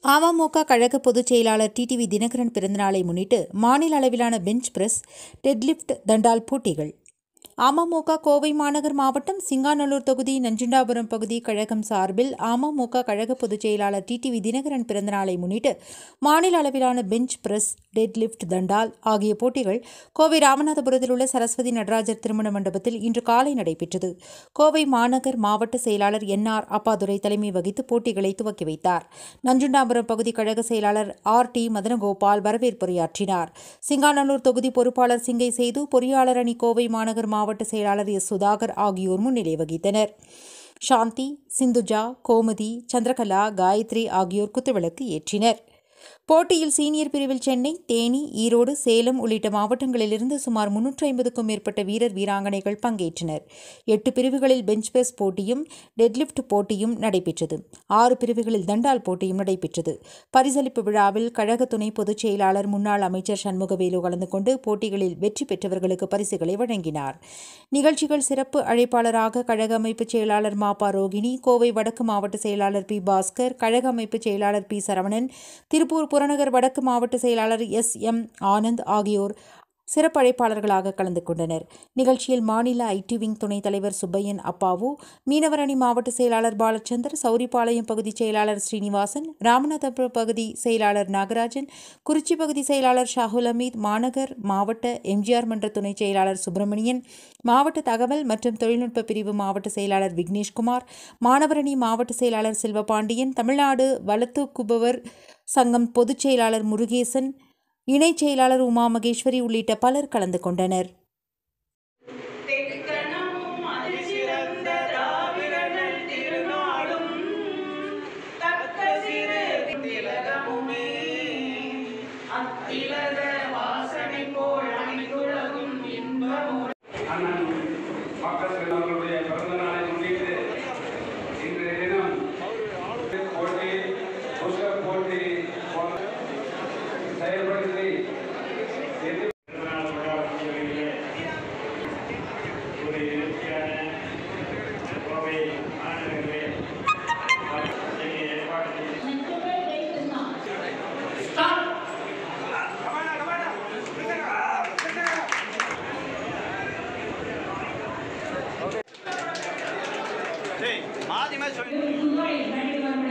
அமமுக கழக பொதுச் செயலாளர் டிடிவி தினகரன் பிறந்தநாளை முன்னிட்டு மாநில அளவிலான பெஞ்ச் பிரஸ் டெட்லிஃப்ட் தண்டால் போட்டிகள் அமமுக கோவை மாநகர் மாவட்டம் சிங்காநல்லூர் தொகுதி நஞ்சுண்டாபுரம் பகுதி கழகம் சார்பில் அமமுக கழக பொதுச் செயலாளர் டிடிவி தினகரன் பிறந்தநாளை முன்னிட்டு மாநில அளவிலான பெஞ்ச் பிரஸ் டெட்லிஃப்ட் தண்டால் ஆகிய போட்டிகள் கோவை ராமநாதபுரத்தில் உள்ள சரஸ்வதி நடராஜர் திருமண மண்டபத்தில் இன்று காலை நடைபெற்றது கோவை மாநகர் மாவட்ட செயலாளர் என் ஆர் அப்பாதுரை தலைமை வகித்து போட்டிகளை துவக்கி வைத்தார் நஞ்சுண்டாபுரம் பகுதி கழக செயலாளர் ஆர் டி மதனகோபால் வரவேற்புரையாற்றினார் சிங்காநல்லூர் தொகுதி பொறுப்பாளர் சிங்கை செய்து பொறியாளர் அணி கோவை மாநகர் மாவட்ட செயலாளர் எஸ் சுதாகர் ஆகியோர் முன்னிலை வகித்தனர் சாந்தி சிந்துஜா கோமதி சந்திரகலா காயத்ரி ஆகியோர் குத்துவிளக்கு ஏற்றினர் போட்டியில் சீனியர் பிரிவில் சென்னை தேனி ஈரோடு சேலம் உள்ளிட்ட மாவட்டங்களிலிருந்து சுமார் முன்னூற்றி ஐம்பதுக்கும் மேற்பட்ட வீரர் வீராங்கனைகள் பங்கேற்றனர் எட்டு பிரிவுகளில் பெஞ்ச் பிரஸ் போட்டியும் டெட்லிஃப்ட் போட்டியும் நடைபெற்றது ஆறு பிரிவுகளில் தண்டால் போட்டியும் நடைபெற்றது பரிசளிப்பு விழாவில் கழக துணை பொதுச் செயலாளர் முன்னாள் அமைச்சர் சண்முகவேலு கலந்து கொண்டு போட்டிகளில் வெற்றி பெற்றவர்களுக்கு பரிசுகளை வழங்கினார் நிகழ்ச்சிகள் சிறப்பு அழைப்பாளராக கழக அமைப்பு செயலாளர் மாப்பா ரோகிணி கோவை வடக்கு மாவட்ட செயலாளர் பி பாஸ்கர் கழக அமைப்பு செயலாளர் பி சரவணன் திருப்பூர் புறநகர் வடக்கு மாவட்ட செயலாளர் எஸ் எம் ஆனந்த் ஆகியோர் சிறப்பு அழைப்பாளர்களாக கலந்து கொண்டனர் நிகழ்ச்சியில் மாநில ஐடி விங் துணைத் தலைவர் சுப்பையன் அப்பாவு மீனவர் அணி மாவட்ட செயலாளர் பாலச்சந்தர் சௌரிபாளையம் பகுதி செயலாளர் ஸ்ரீனிவாசன் ராமநாதபுரம் பகுதி செயலாளர் நாகராஜன் குறிச்சி பகுதி செயலாளர் ஷாகுல் அமீத் மாநகர் மாவட்ட எம்ஜிஆர் மன்ற துணைச் செயலாளர் சுப்பிரமணியன் மாவட்ட தகவல் மற்றும் தொழில்நுட்ப பிரிவு மாவட்ட செயலாளர் விக்னேஷ்குமார் மாணவரணி மாவட்ட செயலாளர் செல்வபாண்டியன் தமிழ்நாடு வளர்த்துக்குபவர் சங்கம் பொதுச் செயலாளர் முருகேசன் இணைச் செயலாளர் உமா மகேஸ்வரி உள்ளிட்ட பலர் கலந்து கொண்டனர் தெக்கணமும் அதிசிறந்த திராவிடனல் திருநாடும் தக்க சிறு திலகமுமே அத்திலக வாசனை போல் அனைத்துலகும் இன்பமோ அண்ணன் மக்கள் அவர்களுடைய பிறந்த நாளை முன்னிட்டு இன்றைய தினம் போட்டி புஷ்கர் போட்டி போன்ற செயல்படுத்தி எட்டு ஒரு எழுச்சியான கோவை மாநகரிலே ஏற்பாடு செய்து மாதி மாதிரி சொல்லி